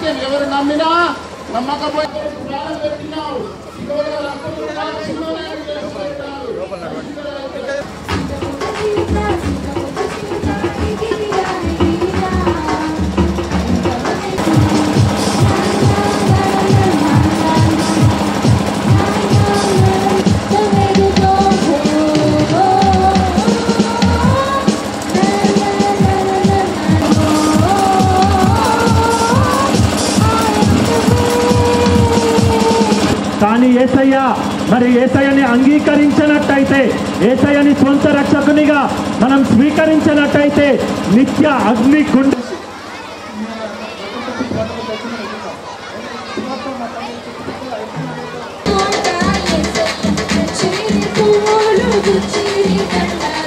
సత్యం ఎవరు నమ్మినా నమ్మకపోతే ప్రాణం పెట్టినావు ఇదివరకు రక్తం కాల్చిందని తెలుసుకుంటారు. కానీ ఏసయ్య మరి ఏసయ్యని అంగీకరించినట్టయితే ఏసయ్యని సొంత రక్షకునిగా మనం స్వీకరించినట్టయితే నిత్య అగ్ని కుండ చిరి పువ్వులు చిరి కన్నా